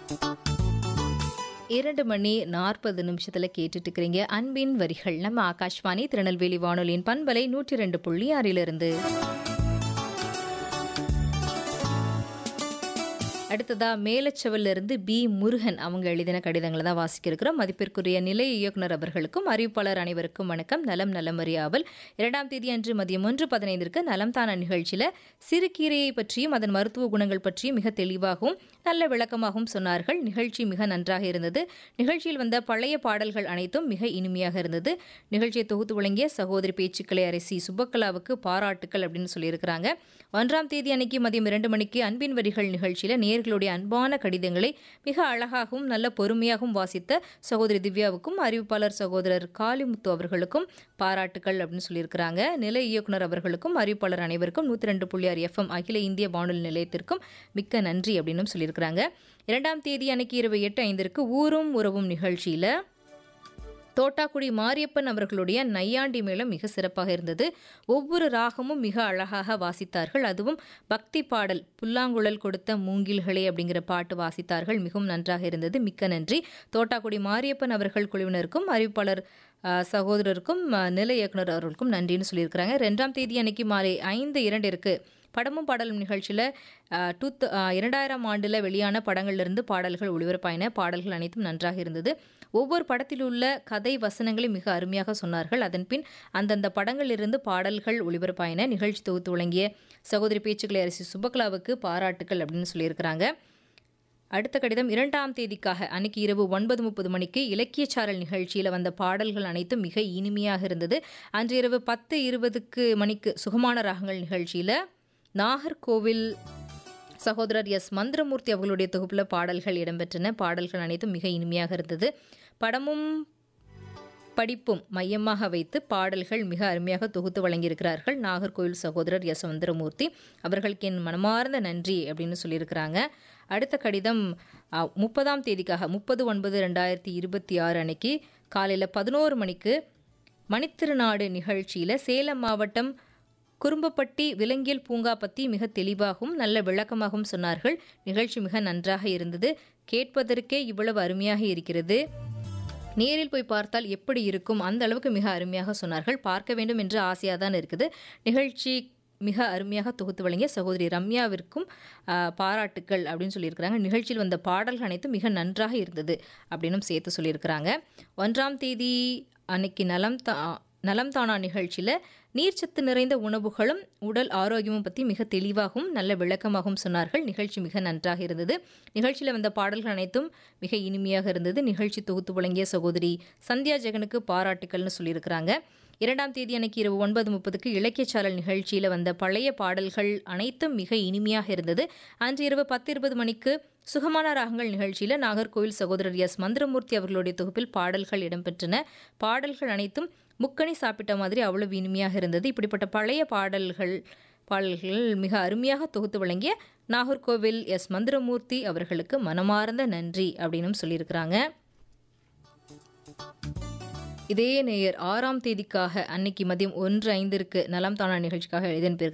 இரண்டு மணி நாற்பது நிமிஷத்துல கேட்டுட்டு இருக்கிறீங்க அன்பின் வரிகள் நம்ம ஆகாஷ்வாணி திருநெல்வேலி வானொலியின் பண்பலை நூற்றி ரெண்டு புள்ளி ஆறிலிருந்து அடுத்ததா மேலச்செவல்ல இருந்து பி முருகன் அவங்க எழுதின கடிதங்களை தான் வாசிக்க இருக்கிறோம் மதிப்பிற்குரிய நிலை இயக்குனர் அவர்களுக்கும் அறிவிப்பாளர் அனைவருக்கும் வணக்கம் நலம் நலம் அறியாவல் இரண்டாம் தேதி அன்று மதியம் ஒன்று பதினைந்திற்கு நலம் தான நிகழ்ச்சியில சிறுகீரையை பற்றியும் அதன் மருத்துவ குணங்கள் பற்றியும் மிக தெளிவாகவும் நல்ல விளக்கமாகவும் சொன்னார்கள் நிகழ்ச்சி மிக நன்றாக இருந்தது நிகழ்ச்சியில் வந்த பழைய பாடல்கள் அனைத்தும் மிக இனிமையாக இருந்தது நிகழ்ச்சியை தொகுத்து வழங்கிய சகோதரி பேச்சுக்களை அரசி சுபக்கலாவுக்கு பாராட்டுக்கள் அப்படின்னு சொல்லியிருக்கிறாங்க ஒன்றாம் தேதி அன்னைக்கு மதியம் இரண்டு மணிக்கு அன்பின் வரிகள் நிகழ்ச்சியில் நேர்களுடைய அன்பான கடிதங்களை மிக அழகாகவும் நல்ல பொறுமையாகவும் வாசித்த சகோதரி திவ்யாவுக்கும் அறிவிப்பாளர் சகோதரர் காளிமுத்து அவர்களுக்கும் பாராட்டுக்கள் அப்படின்னு சொல்லியிருக்கிறாங்க நிலை இயக்குனர் அவர்களுக்கும் அறிவிப்பாளர் அனைவருக்கும் நூற்றி ரெண்டு புள்ளி ஆறு எஃப்எம் அகில இந்திய வானொலி நிலையத்திற்கும் மிக்க நன்றி அப்படின்னு சொல்லியிருக்கிறாங்க இரண்டாம் தேதி அன்னைக்கு இரவு எட்டு ஐந்திற்கு ஊரும் உறவும் நிகழ்ச்சியில் தோட்டாக்குடி மாரியப்பன் அவர்களுடைய நையாண்டி மேளம் மிக சிறப்பாக இருந்தது ஒவ்வொரு ராகமும் மிக அழகாக வாசித்தார்கள் அதுவும் பக்தி பாடல் புல்லாங்குழல் கொடுத்த மூங்கில்களே அப்படிங்கிற பாட்டு வாசித்தார்கள் மிகவும் நன்றாக இருந்தது மிக்க நன்றி தோட்டாக்குடி மாரியப்பன் அவர்கள் குழுவினருக்கும் அறிவிப்பாளர் அஹ், சகோதரருக்கும் அஹ், நிலை இயக்குனர் அவர்களுக்கும் நன்றின்னு சொல்லியிருக்கிறாங்க ரெண்டாம் தேதி அன்னைக்கு மாலை ஐந்து இரண்டிற்கு படமும் பாடலும் நிகழ்ச்சியில் டூ இரண்டாயிரம் ஆண்டில் வெளியான படங்கள்லேருந்து பாடல்கள் ஒளிபரப்பாயின பாடல்கள் அனைத்தும் நன்றாக இருந்தது ஒவ்வொரு படத்தில் உள்ள கதை வசனங்களை மிக அருமையாக சொன்னார்கள் அதன்பின் அந்தந்த படங்களிலிருந்து பாடல்கள் ஒளிபரப்பாயின நிகழ்ச்சி தொகுத்து வழங்கிய சகோதரி பேச்சுக்களை அரசி சுபகலாவுக்கு பாராட்டுக்கள் அப்படின்னு சொல்லியிருக்கிறாங்க அடுத்த கடிதம் இரண்டாம் தேதிக்காக அன்னைக்கு இரவு ஒன்பது முப்பது மணிக்கு இலக்கியச்சாரல் நிகழ்ச்சியில் வந்த பாடல்கள் அனைத்தும் மிக இனிமையாக இருந்தது அன்று இரவு பத்து இருபதுக்கு மணிக்கு சுகமான ராகங்கள் நிகழ்ச்சியில் நாகர்கோவில் சகோதரர் எஸ் மந்திரமூர்த்தி அவர்களுடைய தொகுப்பில் பாடல்கள் இடம்பெற்றன பாடல்கள் அனைத்தும் மிக இனிமையாக இருந்தது படமும் படிப்பும் மையமாக வைத்து பாடல்கள் மிக அருமையாக தொகுத்து வழங்கியிருக்கிறார்கள் நாகர்கோவில் சகோதரர் எஸ் சுந்தரமூர்த்தி அவர்களுக்கு என் மனமார்ந்த நன்றி அப்படின்னு சொல்லியிருக்கிறாங்க அடுத்த கடிதம் அ, முப்பதாம் தேதிக்காக முப்பது ஒன்பது ரெண்டாயிரத்தி இருபத்தி ஆறு அன்னைக்கு காலையில் பதினோரு மணிக்கு மணித்திருநாடு நிகழ்ச்சியில் சேலம் மாவட்டம் குறும்பப்பட்டி விலங்கியல் பூங்கா பற்றி மிக தெளிவாகவும் நல்ல விளக்கமாகவும் சொன்னார்கள் நிகழ்ச்சி மிக நன்றாக இருந்தது கேட்பதற்கே இவ்வளவு அருமையாக இருக்கிறது நேரில் போய் பார்த்தால் எப்படி இருக்கும் அந்த அளவுக்கு மிக அருமையாக சொன்னார்கள் பார்க்க வேண்டும் என்று ஆசையாக தான் இருக்குது நிகழ்ச்சி மிக அருமையாக தொகுத்து வழங்கிய சகோதரி ரம்யாவிற்கும் ஆ, பாராட்டுக்கள் அப்படின்னு சொல்லியிருக்கிறாங்க நிகழ்ச்சியில் வந்த பாடல்கள் அனைத்தும் மிக நன்றாக இருந்தது அப்படின்னும் சேர்த்து சொல்லியிருக்கிறாங்க ஒன்றாம் தேதி அன்னைக்கு நலம் தா நலம் தானா நிகழ்ச்சியில் நீர்ச்சத்து நிறைந்த உணவுகளும் உடல் ஆரோக்கியமும் பற்றி மிக தெளிவாகவும் நல்ல விளக்கமாகவும் சொன்னார்கள் நிகழ்ச்சி மிக நன்றாக இருந்தது நிகழ்ச்சியில் வந்த பாடல்கள் அனைத்தும் மிக இனிமையாக இருந்தது நிகழ்ச்சி தொகுத்து வழங்கிய சகோதரி சந்தியா ஜெகனுக்கு பாராட்டுக்கள்னு சொல்லியிருக்கிறாங்க இரண்டாம் தேதி அன்னைக்கு இரவு ஒன்பது முப்பதுக்கு இலக்கியச்சாரல் நிகழ்ச்சியில் வந்த பழைய பாடல்கள் அனைத்தும் மிக இனிமையாக இருந்தது அன்று இரவு பத்து இருபது மணிக்கு சுகமான ராகங்கள் நிகழ்ச்சியில் நாகர்கோவில் சகோதரர் எஸ் மந்திரமூர்த்தி அவர்களுடைய தொகுப்பில் பாடல்கள் இடம்பெற்றன பாடல்கள் அனைத்தும் முக்கணி சாப்பிட்ட மாதிரி அவ்வளவு இனிமையாக இருந்தது இப்படிப்பட்ட பழைய பாடல்கள் பாடல்கள் மிக அருமையாக தொகுத்து வழங்கிய நாகர்கோவில் எஸ் மந்திரமூர்த்தி அவர்களுக்கு மனமார்ந்த நன்றி அப்படின்னும் சொல்லியிருக்கிறாங்க இதே நேயர் ஆறாம் தேதிக்காக அன்னைக்கு மதியம் ஒன்று ஐந்திற்கு நலம் தானா நிகழ்ச்சிக்காக எழுதின்